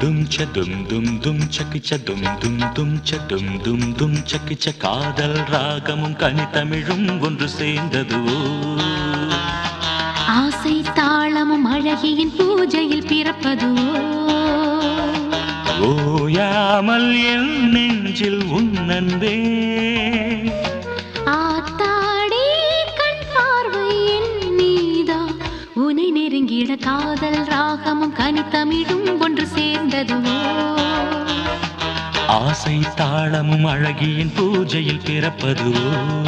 தும் ச தும் தும் தும் சக்கி ச தும் தும் தும் ச தும் தும் தும் சக்கி ச காதல் ராகமும் கனித்தமிழும் ஒன்று சேர்ந்ததுவோ ஆசை தாளமும் அழகியின் பூஜையில் பிறப்பதுவோ ஓயாமல் என் நெஞ்சில் உன்னன்பே ஆத்தாடி கண் பார்வை என் மீதா உனை நெருங்கிட காதல் ராகமும் கனித்தமிழும் ஒன்று சேர்ந்ததுவோ ஆசை தாளமும் அழகியின் பூஜையில் பிறப்பதுவோ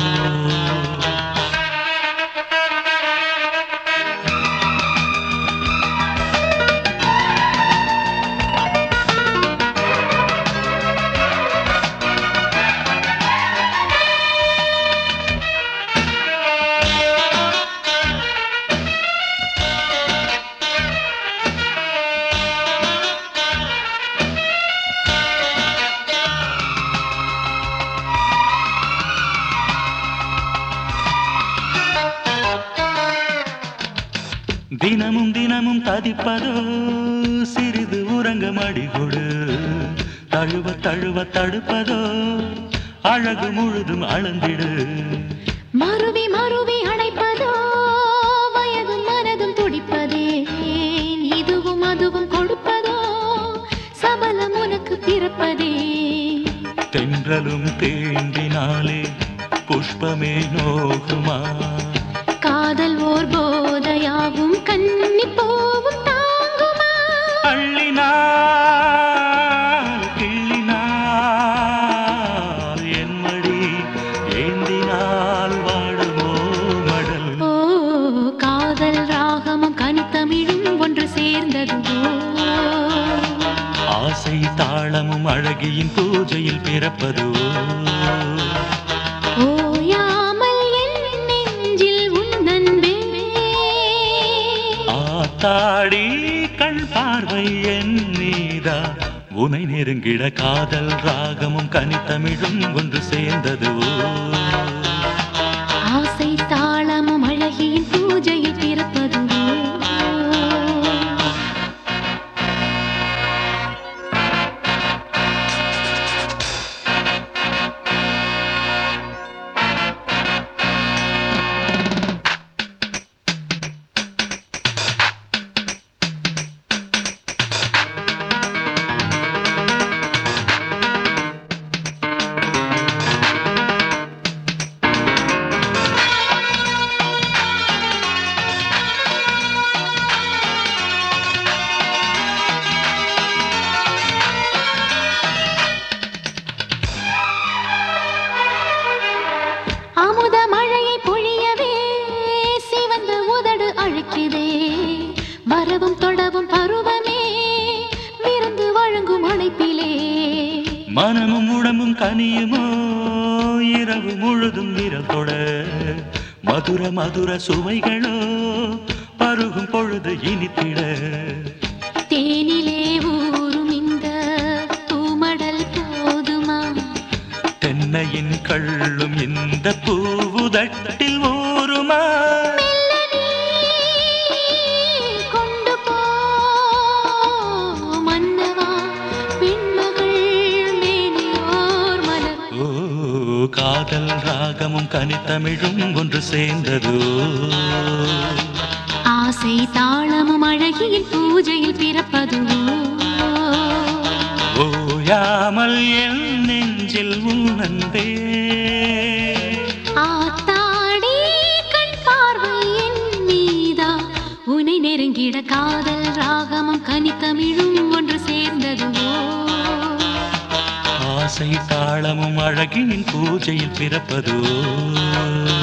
தினமும் தினமும் ததிப்பதோ சிறிது உறங்க மடிகொடு தழுவ தழுவ தடுப்பதோ அழகு முழுதும் அளந்திடு மறுவி மறுவி அணைப்பதோ வயதும் மனதும் துடிப்பதே இதுவும் அதுவும் கொடுப்பதோ சபலம் உனக்கு பிறப்பதே தென்றலும் தேம்பினாலே புஷ்பமே நோகுமா காதல் ஓர் போதையாகும் கன்னி போவும் தாங்குமா அள்ளினார் கிள்ளினார் என் மடி ஏந்தினால் வாடுமோ மடல் ஓ காதல் ராகமும் கனித்தமிழும் ஒன்று சேர்ந்ததுவோ ஆசை தாளமும் அழகியின் பூஜையில் பிறப்பதுவோ ஓயாமல் என் நெஞ்சில் உன் அன்பே ஆத்தாடி கண் பார்வை என் மீதா உனை நெருங்கிட காதல் ராகமும் கனித்தமிழும் ஒன்று சேர்ந்ததுவோ ஆசை தாளமும் அழகியின் பூஜையில் பிறப்பதுவோ அமுத மழையை பொழியவே சிவந்த உதடு அழைக்குதே வரவும் தொடவும் பருவமே விருந்து வழங்கும் அழைப்பிலே மனமும் உடம்பும் கனியுமோ இரவு முழுதும் விரல் தொட மதுர மதுர சுவைகளோ பருகும் பொழுது இனித்திட தேனிலே ஊறும் இந்த பூமடல் போதுமா தென்னையின் கள்ளும் இந்த பூவுதட்டில் ஊருமா மெல்ல நீ கொண்டு போ மன்னவா பெண்மகள் மேனியோர் மலர் ஓ காதல் ராகமும் கனித்தமிழும் ஒன்று சேர்ந்ததோ ஆசை தாளமும் அழகியின் பூஜையில் பிறப்பதுவோ ஓயாமல் என் நெஞ்சில் உன்னந்தே ஆத்தாடி கண் பார்வை என் மீதா உனை நெருங்கிட காதல் ராகமும் கனித்தமிழும் ஒன்று சேர்ந்ததுவோ ஆசை தாளமும் அழகின் பூஜையில் பிறப்பதோ